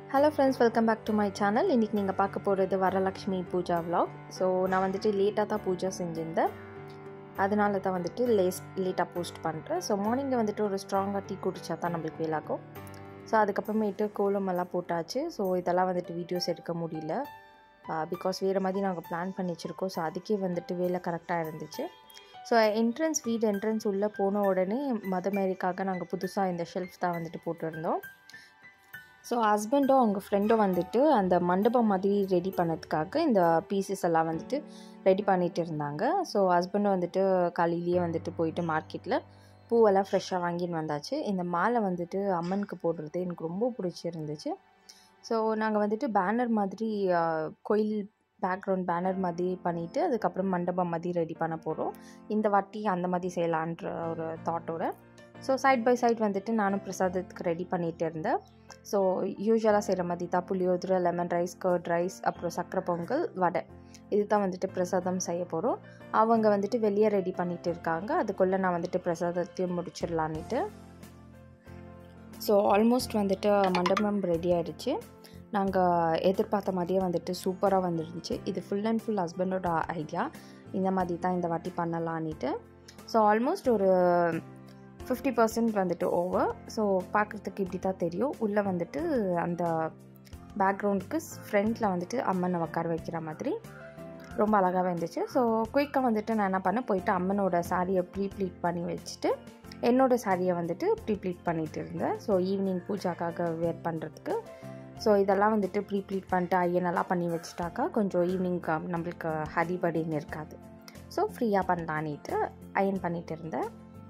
hello friends welcome back to my channel இன்றைக்கி நீங்கள் பார்க்க போகிறது வரலக்ஷ்மி பூஜா vlog ஸோ நான் வந்துட்டு லேட்டாக தான் பூஜா செஞ்சிருந்தேன் அதனால தான் வந்துட்டு லேஸ் லேட்டாக போஸ்ட் பண்ணுறேன் ஸோ மார்னிங்கில் வந்துட்டு ஒரு ஸ்ட்ராங்காக டீ குடிச்சா தான் நம்மளுக்கு வேலாகும் ஸோ அதுக்கப்புறமேட்டு கோலமெல்லாம் போட்டாச்சு ஸோ இதெல்லாம் வந்துட்டு வீடியோஸ் எடுக்க முடியல பிகாஸ் வேறு மாதிரி நாங்கள் பிளான் பண்ணி வச்சுருக்கோம் ஸோ அதுக்கே வந்துட்டு வேலை கரெக்டாக இருந்துச்சு ஸோ என்ட்ரன்ஸ் வீடு என்ட்ரன்ஸ் உள்ளே போன உடனே மத மேரிக்காக நாங்கள் புதுசாக இந்த ஷெல்ஃப் தான் வந்துட்டு போட்டிருந்தோம் ஸோ ஹஸ்பண்டும் அவங்க ஃப்ரெண்டும் வந்துட்டு அந்த மண்டபம் மாதிரி ரெடி பண்ணதுக்காக இந்த பீசஸ் எல்லாம் வந்துட்டு ரெடி பண்ணிட்டு இருந்தாங்க ஸோ ஹஸ்பண்டும் வந்துட்டு காலையிலேயே வந்துட்டு போயிட்டு மார்க்கெட்டில் பூவெல்லாம் ஃப்ரெஷ்ஷாக வாங்கின்னு வந்தாச்சு இந்த மாலை வந்துட்டு அம்மனுக்கு போடுறது எனக்கு ரொம்ப பிடிச்சிருந்துச்சு ஸோ நாங்கள் வந்துட்டு பேனர் மாதிரி ஆஹ், கோயில் பேக்ரவுண்ட் பேனர் மாதிரி பண்ணிவிட்டு அதுக்கப்புறம் மண்டபம் மாதிரி ரெடி பண்ண போகிறோம் இந்த வாட்டி அந்த மாதிரி செய்யலான்ற ஒரு தாட்டோட ஸோ சைட் பை சைட் வந்துட்டு நானும் பிரசாதத்துக்கு ரெடி பண்ணிகிட்டு இருந்தேன் ஸோ யூஸ்வலாக செய்கிற மாதிரி தான் புளியோதரை லெமன் ரைஸ் கர்ட் ரைஸ் அப்புறம் சக்கரை பொங்கல் வடை இது தான் வந்துட்டு பிரசாதம் செய்ய போகிறோம் அவங்க வந்துட்டு வெளியே ரெடி பண்ணிட்டு இருக்காங்க அதுக்குள்ளே நான் வந்துட்டு பிரசாதத்தையும் முடிச்சிடலான்னுட்டு ஸோ ஆல்மோஸ்ட் வந்துட்டு மண்டபம் ரெடி ஆயிடுச்சு நாங்கள் எதிர்பார்த்த மாதிரியே வந்துட்டு சூப்பராக வந்துருந்துச்சு இது ஃபுல் அண்ட் ஃபுல் ஹஸ்பண்டோட ஐடியா இந்த மாதிரி தான் இந்த வாட்டி பண்ணலான்னுட்டு ஸோ ஆல்மோஸ்ட் ஒரு ஃபிஃப்டி பர்சன்ட் வந்துட்டு ஓவர் ஸோ பார்க்குறதுக்கு இப்படி தான் தெரியும் உள்ளே வந்துட்டு அந்த பேக்ரவுண்டுக்கு ஃப்ரண்ட்டில் வந்துட்டு அம்மனை உட்கார வைக்கிற மாதிரி ரொம்ப அழகாகவே இருந்துச்சு ஸோ குயிக்காக வந்துட்டு நான் என்ன பண்ணேன் போயிட்டு அம்மனோட சாரியை ப்ரீ ப்ளீட் பண்ணி வச்சுட்டு என்னோட சாரியை வந்துட்டு ப்ரீ ப்ளீட் பண்ணிட்டு இருந்தேன் ஸோ ஈவினிங் பூஜாக்காக வேர் பண்ணுறதுக்கு ஸோ இதெல்லாம் வந்துட்டு ப்ரீ ப்ளீட் பண்ணிட்டு ஐயனெல்லாம் பண்ணி வச்சுட்டாக்கா கொஞ்சம் ஈவினிங் நம்மளுக்கு ஹரிபடின்னு இருக்காது ஸோ ஃப்ரீயாக பண்ணலான்னுட்டு அயன் பண்ணிட்டு இருந்தேன்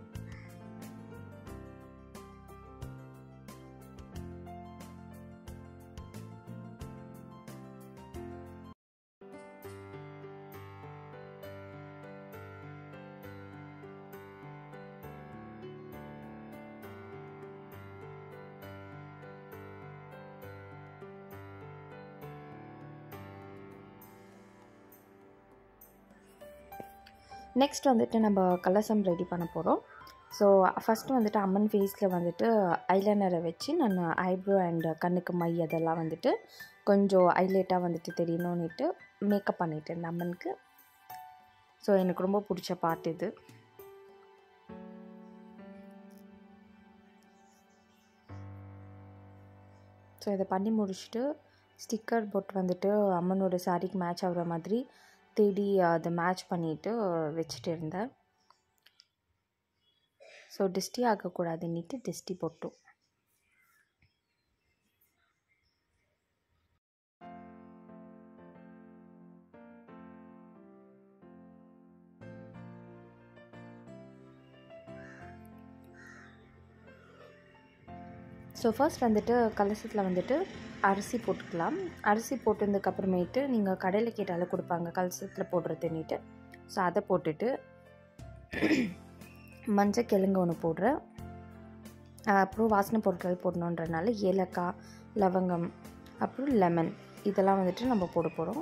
நெக்ஸ்ட் வந்துட்டு நம்ம கலசம் ரெடி பண்ண போகிறோம் ஸோ ஃபஸ்ட்டு வந்துட்டு அம்மன் ஃபேஸில் வந்துட்டு ஐலைனரை வச்சு நான் ஐப்ரோ அண்ட் கண்ணுக்கு மை அதெல்லாம் வந்துட்டு கொஞ்சம் ஹைலைட்டாக வந்துட்டு தெரியணும்னுட்டு மேக்கப் பண்ணிட்டு இருந்தேன் அம்மனுக்கு ஸோ எனக்கு ரொம்ப பிடிச்ச பாட்டு இது ஸோ இதை பண்ணி முடிச்சுட்டு ஸ்டிக்கர் போட்டு வந்துட்டு அம்மனோட சாரிக்கு மேட்ச் ஆகுற மாதிரி தேடி அதை மேட்ச் பண்ணிட்டு வச்சுட்டு இருந்தேன் ஸோ டிஸ்டி ஆகக்கூடாதுன்னுட்டு டிஸ்டி போட்டோம் ஸோ ஃபர்ஸ்ட் வந்துட்டு கலசத்தில் வந்துட்டு அரிசி போட்டுக்கலாம் அரிசி போட்டதுக்கப்புறமேட்டு நீங்கள் கடையில் கேட்டாலும் கொடுப்பாங்க கலசத்தில் போடுறதுன்னுட்டு ஸோ அதை போட்டுட்டு மஞ்சள் கிழங்கு ஒன்று போடுறேன் அஹ் அப்புறம் வாசனை பொருட்கள் போடணுன்றனால ஏலக்காய் லவங்கம் அப்புறம் லெமன் இதெல்லாம் வந்துட்டு நம்ம போட போகிறோம்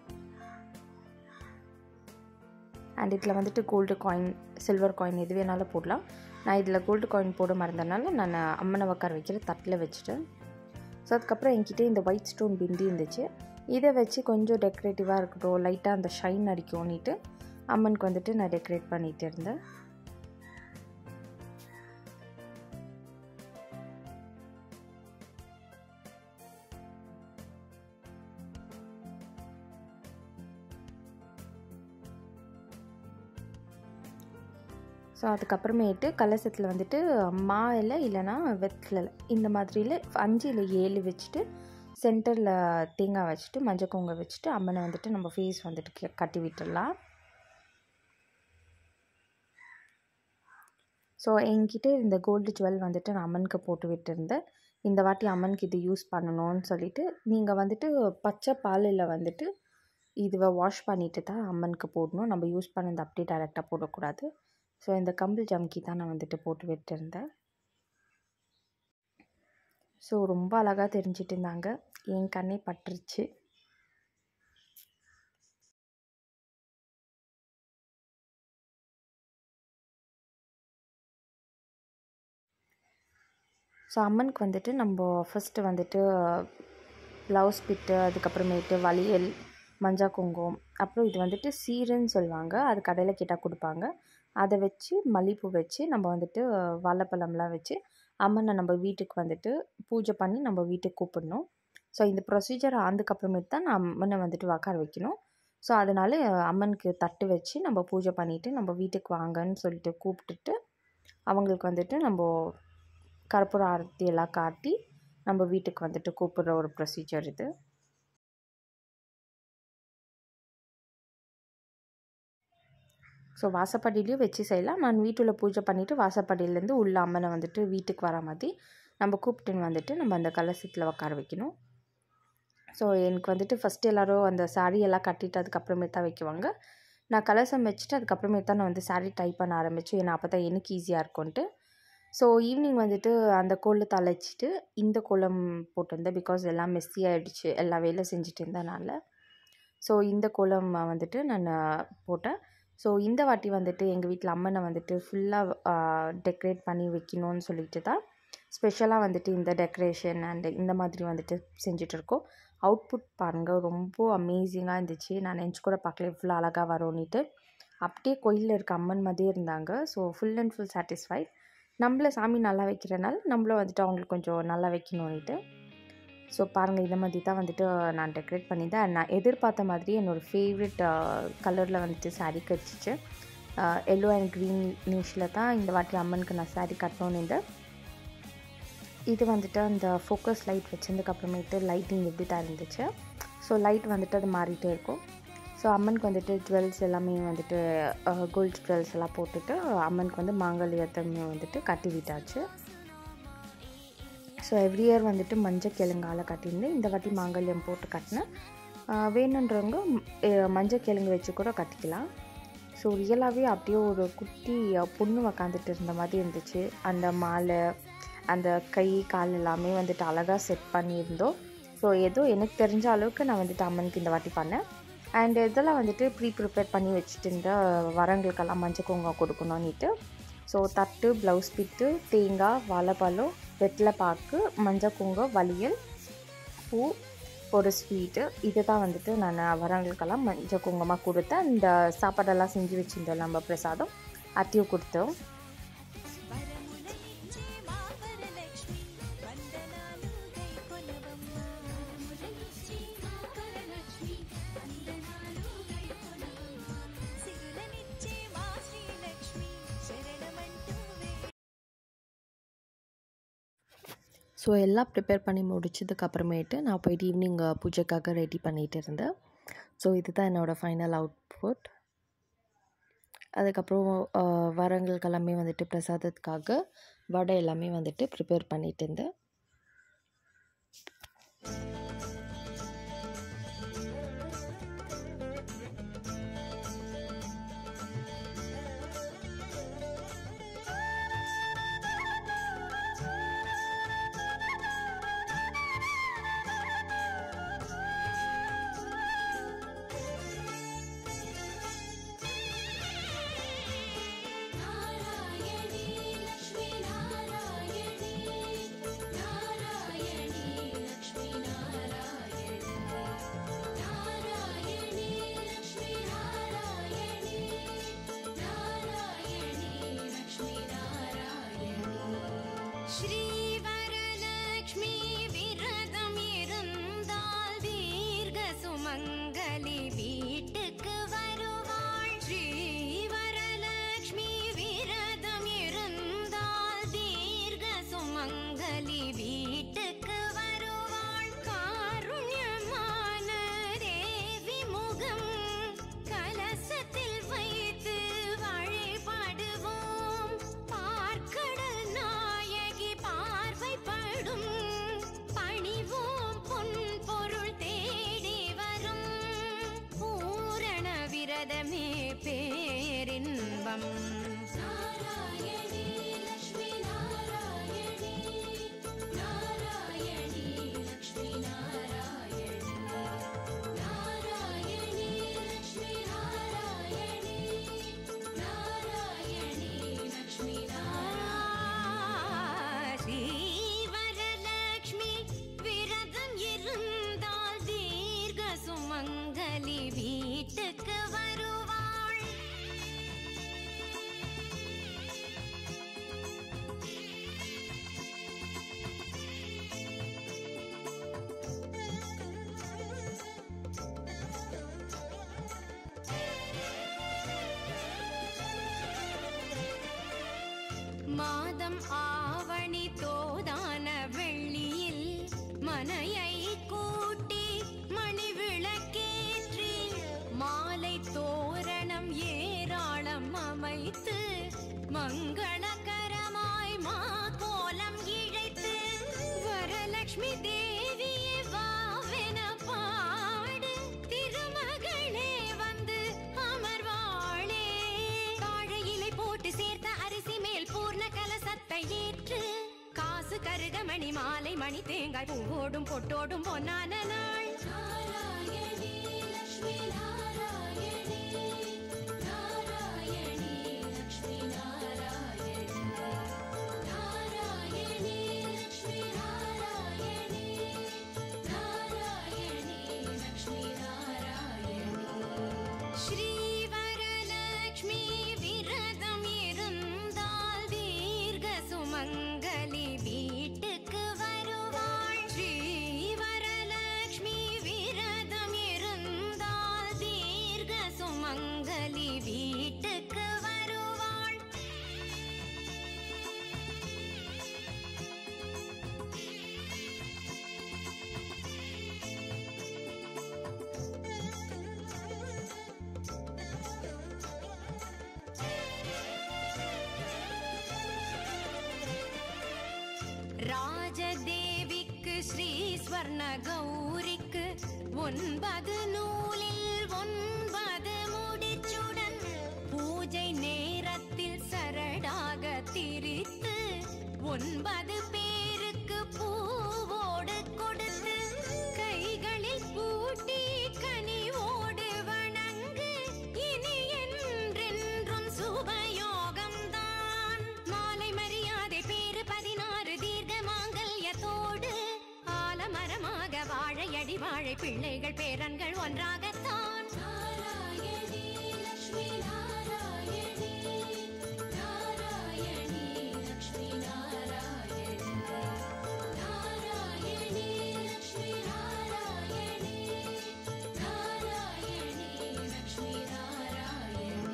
அண்ட் இதில் வந்துட்டு கோல்டு காயின் சில்வர் காயின் எது வேணாலும் போடலாம் நான் இதில் கோல்டு காயின் போட மறந்தனால நான் அம்மனை உட்கார வைக்கிற தட்டில் வச்சுட்டேன் ஸோ அதுக்கப்புறம் என்கிட்ட இந்த ஒயிட் ஸ்டோன் பிந்தி இருந்துச்சு இதை வச்சு கொஞ்சம் டெக்கரேட்டிவாக இருக்கட்டும் லைட்டாக அந்த ஷைன் அடிக்கும்னுட்டு அம்மனுக்கு வந்துட்டு நான் டெக்கரேட் பண்ணிகிட்டு இருந்தேன் ஸோ அதுக்கப்புறமேட்டு கலசத்தில் வந்துட்டு மா இலை இல்லைன்னா வெத்தலை இந்த மாதிரியில் அஞ்சு இல்லை ஏழு வச்சுட்டு சென்டரில் தேங்காய் வச்சுட்டு மஞ்சள் குங்க வச்சுட்டு அம்மனை வந்துட்டு நம்ம ஃபேஸ் வந்துட்டு கி- கட்டி விட்டுடலாம் ஸோ என்கிட்ட இந்த கோல்டு ஜுவல் வந்துட்டு நான் அம்மனுக்கு போட்டு விட்டுருந்தேன் இந்த வாட்டி அம்மனுக்கு இது யூஸ் பண்ணணும்னு சொல்லிட்டு நீங்கள் வந்துட்டு பச்சை பாலில் வந்துட்டு இதுவை வாஷ் பண்ணிட்டு தான் அம்மனுக்கு போடணும் நம்ம யூஸ் பண்ணது அப்படியே டைரெக்டாக போடக்கூடாது ஸோ இந்த கம்பிள் ஜம்கி தான் நான் வந்துட்டு போட்டு விட்டுருந்தேன் ஸோ ரொம்ப அழகாக தெரிஞ்சிட்டு இருந்தாங்க என் கண்ணே பட்டுருச்சு ஸோ அம்மனுக்கு வந்துட்டு நம்ம ஃபஸ்ட்டு வந்துட்டு ப்ளவுஸ் பிட்டு அதுக்கப்புறமேட்டு வளையல் மஞ்சள் குங்குமம் அப்புறம் இது வந்துட்டு சீருன்னு சொல்லுவாங்க அது கடையில் கேட்டால் கொடுப்பாங்க அதை வச்சு மல்லிப்பூ வச்சு நம்ம வந்துட்டு வாழைப்பழம்லாம் வச்சு அம்மனை நம்ம வீட்டுக்கு வந்துட்டு பூஜை பண்ணி நம்ம வீட்டுக்கு கூப்பிடணும் ஸோ இந்த ப்ரொசீஜர் ஆனதுக்கப்புறமேட்டு தான் நான் அம்மனை வந்துட்டு உக்கார வைக்கணும் ஸோ அதனால் அம்மனுக்கு தட்டு வச்சு நம்ம பூஜை பண்ணிவிட்டு நம்ம வீட்டுக்கு வாங்கன்னு சொல்லிட்டு கூப்பிட்டுட்டு அவங்களுக்கு வந்துட்டு நம்ம கற்பூர ஆரத்தி எல்லாம் காட்டி நம்ம வீட்டுக்கு வந்துட்டு கூப்பிடுற ஒரு ப்ரொசீஜர் இது ஸோ வாசப்படியிலையும் வச்சு செய்யலாம் நான் வீட்டுள்ள பூஜை பண்ணிவிட்டு வாசப்படியிலேருந்து உள்ள அம்மனை வந்துட்டு வீட்டுக்கு வர மாதிரி நம்ம கூப்பிட்டுன்னு வந்துட்டு நம்ம அந்த கலசத்தில் உட்கார வைக்கணும் ஸோ எனக்கு வந்துட்டு ஃபஸ்ட்டு எல்லோரும் அந்த சாரீ எல்லாம் கட்டிட்டு அதுக்கப்புறமே தான் வைக்குவாங்க நான் கலசம் வச்சுட்டு அதுக்கப்புறமே தான் நான் வந்து சாரீ டைப் பண்ண ஆரம்பித்தேன் ஏன்னா அப்போ தான் எனக்கு ஈஸியாக இருக்கும்ன்ட்டு ஸோ ஈவினிங் வந்துட்டு அந்த கோலத்தை அழைச்சிட்டு இந்த கோலம் போட்டிருந்தேன் பிகாஸ் எல்லாம் மெஸ்ஸி ஆகிடுச்சு எல்லா வேலை செஞ்சுட்டு இருந்தனால ஸோ இந்த கோலம் வந்துட்டு நான் போட்டேன் ஸோ இந்த வாட்டி வந்துட்டு எங்கள் வீட்டில் அம்மனை வந்துட்டு ஃபுல்லாக டெக்கரேட் பண்ணி வைக்கணும்னு சொல்லிட்டு தான் ஸ்பெஷலாக வந்துட்டு இந்த டெக்கரேஷன் அண்ட் இந்த மாதிரி வந்துட்டு செஞ்சிட்ருக்கோம் அவுட்புட் பாருங்கள் ரொம்ப அமேசிங்காக இருந்துச்சு நான் நினச்சி கூட பார்க்கல இவ்வளோ அழகாக வரும்னிட்டு அப்படியே கோயிலில் இருக்க அம்மன் மாதிரியே இருந்தாங்க so full and full satisfied நம்மள சாமி நல்லா வைக்கிறனால நம்மளும் வந்துட்டு அவங்களுக்கு கொஞ்சம் நல்லா வைக்கணும்னுட்டு ஸோ பாருங்கள் இந்த மாதிரி தான் வந்துட்டு நான் டெக்கரேட் பண்ணியிருந்தேன் நான் எதிர்பார்த்த மாதிரி என்னோடய ஃபேவரட் கலரில் வந்துட்டு சாரீ கட்டிச்சு எல்லோ அண்ட் க்ரீன் நீஷில் தான் இந்த வாட்டி அம்மனுக்கு நான் சாரீ கட்டணும்னு இருந்தேன் இது வந்துட்டு அந்த ஃபோக்கஸ் லைட் வச்சதுக்கப்புறமேட்டு லைட்டிங் எப்படி தான் இருந்துச்சு ஸோ லைட் வந்துட்டு அது மாறிட்டே இருக்கும் ஸோ அம்மனுக்கு வந்துட்டு ஜுவல்ஸ் எல்லாமே வந்துட்டு கோல்ட் ஜுவல்ஸ் எல்லாம் போட்டுட்டு அம்மனுக்கு வந்து மாங்கல்யத்தமே வந்துட்டு கட்டி விட்டாச்சு ஸோ எவ்ரி இயர் வந்துட்டு மஞ்சள் கிழங்கால கட்டியிருந்தேன் இந்த வாட்டி மாங்கல்யம் போட்டு கட்டினேன் வேணுன்றவங்க மஞ்சள் கிழங்கு வச்சு கூட கட்டிக்கலாம் ஸோ ரியலாகவே அப்படியே ஒரு குட்டி பொண்ணு உக்காந்துட்டு இருந்த மாதிரி இருந்துச்சு அந்த மாலை அந்த கை கால் எல்லாமே வந்துட்டு அழகாக செட் பண்ணியிருந்தோம் ஸோ ஏதோ எனக்கு தெரிஞ்ச அளவுக்கு நான் வந்துட்டு அம்மனுக்கு இந்த வாட்டி பண்ணேன் அண்ட் இதெல்லாம் வந்துட்டு ப்ரீ ப்ரிப்பேர் பண்ணி வச்சுட்டு இருந்த வரங்களுக்கெல்லாம் மஞ்சள் குங்குமம் கொடுக்கணும்னுட்டு ஸோ தட்டு ப்ளவுஸ் பிட்டு தேங்காய் வாழைப்பழம் வெற்றிலை பாக்கு மஞ்சள் குங்குமம் வளையல் பூ ஒரு ஸ்வீட்டு இது தான் வந்துட்டு நான் வரவங்களுக்கெல்லாம் மஞ்சள் குங்குமமாக கொடுத்தேன் இந்த சாப்பாடெல்லாம் செஞ்சு வச்சுருந்தோம் நம்ம பிரசாதம் அத்தையும் கொடுத்தோம் ஸோ எல்லாம் ப்ரிப்பேர் பண்ணி முடிச்சதுக்கு அப்புறமேட்டு நான் போயிட்டு ஈவினிங் பூஜைக்காக ரெடி பண்ணிகிட்டு இருந்தேன் ஸோ இதுதான் என்னோடய ஃபைனல் அவுட்புட் அதுக்கப்புறம் வரங்களுக்கு எல்லாமே வந்துட்டு பிரசாதத்துக்காக வடை எல்லாமே வந்துட்டு ப்ரிப்பேர் பண்ணிகிட்டு இருந்தேன் ஸ்ரீவரலக்ஷ்மி விரதம் இருந்தால் தீர்க்க சுமங்கலி வீட்டுக்கு வருவாள் ஸ்ரீவரலக்ஷ்மி விரதம் இருந்தால் தீர்க்க சுமங்கலி வீட்டுக்கு வருவாள் காருண்யமான தேவி முகம் கலசத்தில் வைத்து வழிபடுவோம் பார்க்கடல் நாயகி பார்வைப்படும் பணிவோம் பொன் பொருள் தேடி வரும் பூரண விரதமே பேரின்பம் நாராயணி லக்ஷ்மி நாராயணி நாராயணி லக்ஷ்மி நாராயணி நாராயணி லக்ஷ்மி நாராயணி நாராயணி லக்ஷ்மி ஸ்ரீவரலக்ஷ்மி விரதம் இருந்தால் ஆவணி தோதான வெள்ளியில் மனையை கூட்டி மணி விளக்கேற்றி மாலை தோரணம் ஏராளம் அமைத்து மங்களகரமாய் மா கோலம் இழைத்து வரலட்சுமி தேவியே வாவென பாடு திருமகளே வந்து அமர்வாளே வாழை இலை போட்டு சேர்த்த அரிசி மேல் பூர்ண கலசத்தை ஏற்று காசு கருகமணி மாலை மணி தேங்காய் பூவோடும் பொட்டோடும் பொன்னான நாள் நாராயணி லக்ஷ்மி நாராயணி நாராயணி லக்ஷ்மி நாராயணி நாராயணி லக்ஷ்மி நாராயணி நாராயணி லக்ஷ்மி நாராயணி ஸ்ரீவரலக்ஷ்மி விரதம் இருந்தால் தீர்க்க சுமங்கலி வீட்டுக்கு வருவாள் ஸ்ரீவரலக்ஷ்மி விரதம் இருந்தால் தீர்க்க சுமங்கலி வீட்டுக்கு வருவாள் ராஜதேவிக்கு ஸ்ரீ ஸ்வர்ண கௌரிக்கு ஒன்பது நூலில் ஒன்பது முடிச்சுடன் பூஜை நேரத்தில் சரடாக திரித்து ஒன்பது பேருக்கு பூவோடு கொடுத்து கைகளில் பூட்டி கனிவோடு வணங்கு இனி என்றென்றும் சுபயோகம்தான் மாலை மரியாதை பேரு பதினாறு தீர்க்க மாங்கல்யத்தோடு ஆலமரமாக வாழையடி வாழை பிள்ளைகள் பேரன்கள் ஒன்றாகத்தான் நாராயணி லக்ஷ்மி நாராயணி நாராயணி லக்ஷ்மி நாராயணி நாராயணி லக்ஷ்மி நாராயணி நாராயணி லக்ஷ்மி நாராயணி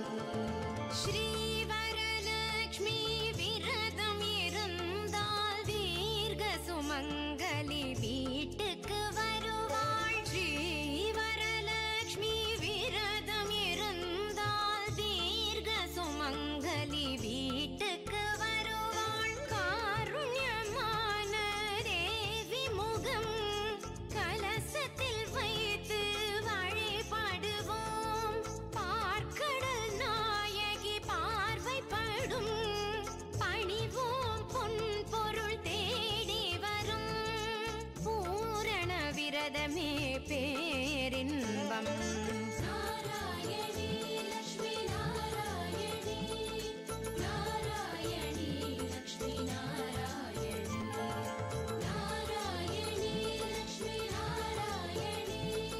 ஸ்ரீவரலக்ஷ்மி விரதம் இருந்தால் தீர்க்க சுமங்கலி வீட்டுக்கு வருவாள் ஸ்ரீவரலக்ஷ்மி விரதம் இருந்தால் தீர்க்க சுமங்கலி வீட்டுக்கு வருவாள் காருண்யமான தேவி முகம் கலசத்தில் வைத்து வழிபடுவோம் பார்க்கடல் நாயகி பார்வைப்படும் பணிவோம் பொன் பொருள் தேடி வரும் பூரண விரதமே பேரின்பம் நாராயணி லக்ஷ்மி நாராயணி நாராயணி லக்ஷ்மி நாராயணி நாராயணி லக்ஷ்மி நாராயணி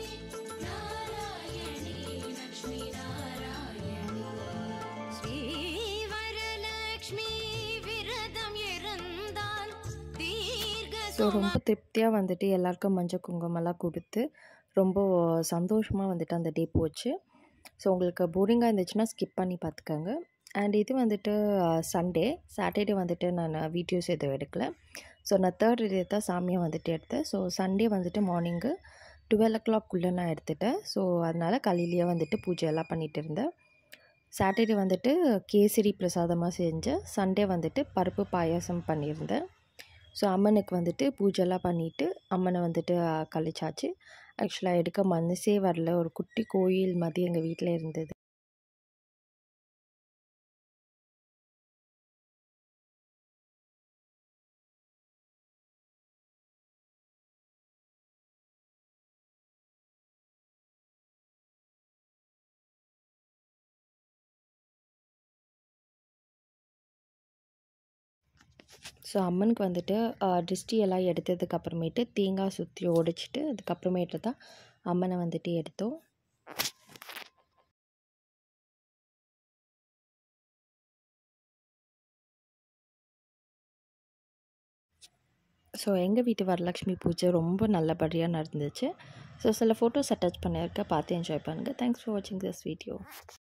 நாராயணி லக்ஷ்மி நாராயணி ஸ்ரீவரலக்ஷ்மி விரதம் இருந்தால் தீர்க்க ஸோ ரொம்ப திருப்தியாக வந்துட்டு எல்லாருக்கும் மஞ்சள் குங்குமம்லாம் கொடுத்து ரொம்ப சந்தோஷமாக வந்துட்டு அந்த டே போச்சு ஸோ உங்களுக்கு போரிங்காக இருந்துச்சுன்னா ஸ்கிப் பண்ணி பார்த்துக்கோங்க அண்ட் இது வந்துட்டு சண்டே சாட்டர்டே வந்துட்டு நான் வீடியோஸ் எதுவும் எடுக்கல ஸோ நான் தேர்ட் டே தான் சாமியை வந்துட்டு எடுத்தேன் ஸோ சண்டே வந்துட்டு மார்னிங்கு டுவெல் ஓ கிளாக்குள்ளே நான் எடுத்துட்டேன் ஸோ அதனால் காலையிலேயே வந்துட்டு பூஜை எல்லாம் பண்ணிகிட்டு இருந்தேன் சாட்டர்டே வந்துட்டு கேசரி பிரசாதமாக செஞ்சேன் சண்டே வந்துட்டு பருப்பு பாயாசம் பண்ணியிருந்தேன் ஸோ அம்மனுக்கு வந்துட்டு பூஜைலாம் பண்ணிவிட்டு அம்மனை வந்துட்டு அஹ், கழிச்சாச்சு ஆக்சுவலாக எடுக்க மனசே வரல ஒரு குட்டி கோயில் மாதிரி எங்கள் வீட்டில் இருந்தது ஸோ அம்மனுக்கு வந்துட்டு அஹ், திருஷ்டி எல்லாம் எடுத்ததுக்கு அப்புறமேட்டு தேங்காய் சுற்றி உடைச்சிட்டு அதுக்கப்புறமேட்டு தான் அம்மனை வந்துட்டு எடுத்தோம் ஸோ எங்கள் வீட்டு வரலட்சுமி பூஜை ரொம்ப நல்லபடியாக நடந்துச்சு ஸோ சில ஃபோட்டோஸ் அட்டாச் பண்ணியிருக்கேன் பார்த்து என்ஜாய் பண்ணுங்கள் தேங்க்ஸ் ஃபார் வாட்சிங் திஸ் வீடியோ